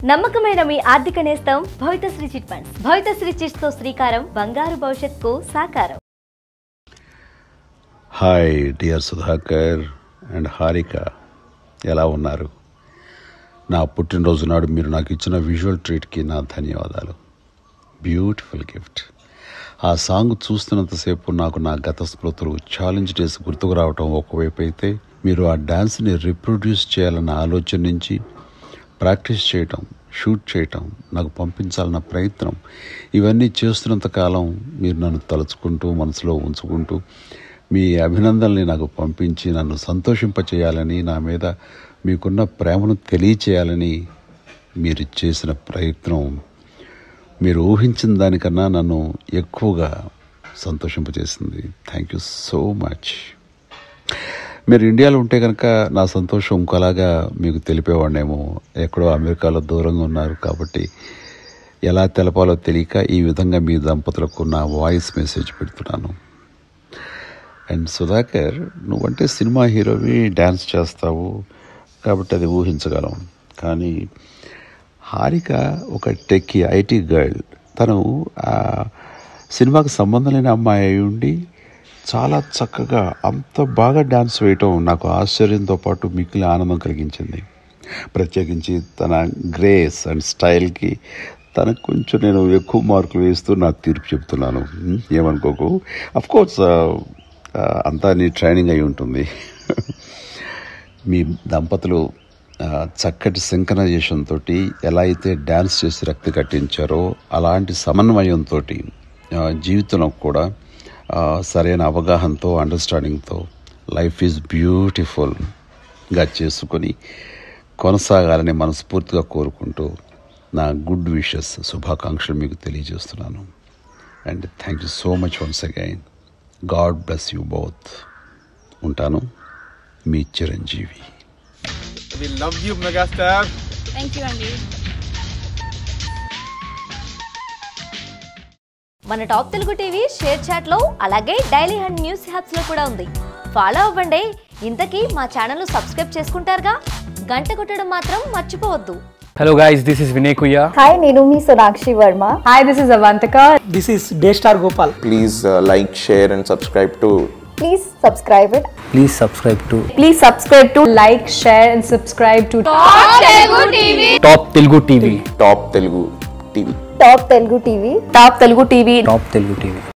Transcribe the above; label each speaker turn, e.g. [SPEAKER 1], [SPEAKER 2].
[SPEAKER 1] నమ్మకమైన మీ ఆర్థిక నేస్తం Bhavithasri chit funds Bhavithasri chits తో శ్రీకారం బంగారు భవిష్యత్తుకు సాకారం
[SPEAKER 2] hi dear Sudhakar and Harika ఎలా ఉన్నారు నా పుట్టినరోజు నాడు మీరు నాకు ఇచ్చిన విజువల్ ట్రీట్కి నా ధన్యవాదాలు బ్యూటిఫుల్ గిఫ్ట్ ఆ సాంగ్ చూస్తున్నంతసేపు నాకు నా గత స్మృతులు ఛాలెంజ్ డేస్ గుర్తుకు రావటం ఒకవైపు అయితే మీరు ఆ డ్యాన్స్ని రిప్రొడ్యూస్ చేయాలన్న ఆలోచన నుంచి ప్రాక్టీస్ చేయటం షూట్ చేయటం నాకు పంపించాలన్న ప్రయత్నం ఇవన్నీ చేస్తున్నంత కాలం మీరు నన్ను తలుచుకుంటూ మనసులో ఉంచుకుంటూ మీ అభినందనల్ని నాకు పంపించి నన్ను సంతోషింపచేయాలని నా మీద మీకున్న ప్రేమను తెలియచేయాలని మీరు చేసిన ప్రయత్నం మీరు ఊహించిన దానికన్నా నన్ను ఎక్కువగా సంతోషింపజేసింది థ్యాంక్ యూ సో మచ్ మీరు ఇండియాలో ఉంటే కనుక నా సంతోషం ఇంకోలాగా మీకు తెలిపేవాడినేమో ఎక్కడో అమెరికాలో దూరంగా ఉన్నారు కాబట్టి ఎలా తెలపాలో తెలియక ఈ విధంగా మీ దంపతులకు నా వాయిస్ మెసేజ్ పెడుతున్నాను అండ్ సుధాకర్ నువ్వంటే సినిమా హీరోవి డ్యాన్స్ చేస్తావు కాబట్టి అది ఊహించగలం కానీ హారిక ఒక టెక్కి ఐటీ గర్ల్ తను ఆ సినిమాకి సంబంధం లేని అమ్మాయి అయి ఉండి చాలా చక్కగా అంత బాగా డ్యాన్స్ వేయటం నాకు ఆశ్చర్యంతో పాటు మిక్కిలి ఆనందం కలిగించింది ప్రత్యేకించి తన గ్రేస్ అండ్ స్టైల్కి తనకు కొంచెం నేను ఎక్కువ మార్కులు వేస్తూ నా తీర్పు చెప్తున్నాను ఉమ్, ఏమనుకోకు అఫ్కోర్స్ అంతా నీ ట్రైనింగ్ అయి ఉంటుంది మీ దంపతులు ఆ, చక్కటి సింకనైజేషన్ తోటి ఎలా అయితే డ్యాన్స్ చేసి రక్తి కట్టించారో అలాంటి సమన్వయంతో జీవితంలో కూడా ఆ, సరైన అవగాహనతో అండర్స్టాండింగ్తో లైఫ్ ఈజ్ బ్యూటిఫుల్గా చేసుకొని కొనసాగాలని మనస్ఫూర్తిగా కోరుకుంటూ నా గుడ్ విషెస్ శుభాకాంక్షలు మీకు తెలియజేస్తున్నాను and thank you so much once again God bless you both ఉంటాను మీ Chiranjeevi
[SPEAKER 3] We love you, Megastar.
[SPEAKER 4] Thank you అండి
[SPEAKER 1] మన top Telugu TV ShareChat లో అలాగే డైలీ హండ్ న్యూస్ హ్యాప్స్ లో కూడా ఉంది ఫాలో అవ్వండి ఇంతకీ మా ఛానల్ సబ్స్క్రైబ్ చేసుకుంటారుగా గంట కొట్టడం మాత్రం మర్చిపోవద్దు
[SPEAKER 5] Hello guys, this is Vinay Kuya.
[SPEAKER 6] Hi, నేను మీ Sonakshi Varma
[SPEAKER 7] Hi, this is Avantika.
[SPEAKER 8] This is Daystar Gopal.
[SPEAKER 9] please uh, like, share, and subscribe to
[SPEAKER 6] please subscribe it
[SPEAKER 5] Please subscribe to
[SPEAKER 7] Please subscribe to like, share, and subscribe to
[SPEAKER 5] Top Telugu TV.
[SPEAKER 9] Top Telugu TV.
[SPEAKER 6] Top Telugu TV
[SPEAKER 7] Top Telugu TV.
[SPEAKER 5] Top Telugu TV.